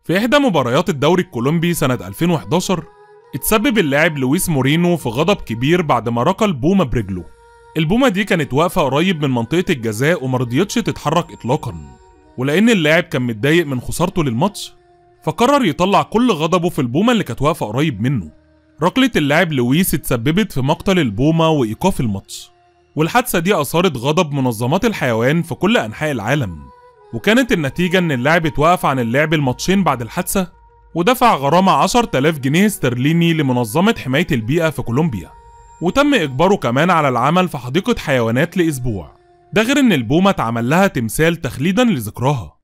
في إحدى مباريات الدوري الكولومبي سنة 2011 اتسبب اللاعب لويس مورينو في غضب كبير بعد ما ركل بومة برجله البومة دي كانت واقفة قريب من منطقة الجزاء ومرضيتش تتحرك إطلاقا ولأن اللاعب كان متضايق من خسارته للماتش فقرر يطلع كل غضبه في البومة اللي كانت واقفة قريب منه ركلة اللاعب لويس اتسببت في مقتل البومة وإيقاف الماتش والحادثة دي أثارت غضب منظمات الحيوان في كل أنحاء العالم وكانت النتيجة إن اللاعب اتوقف عن اللعب الماتشين بعد الحادثة ودفع غرامة 10000 جنيه استرليني لمنظمة حماية البيئة في كولومبيا وتم إجباره كمان على العمل في حديقة حيوانات لأسبوع ده غير إن البومة اتعمل لها تمثال تخليدا لذكراها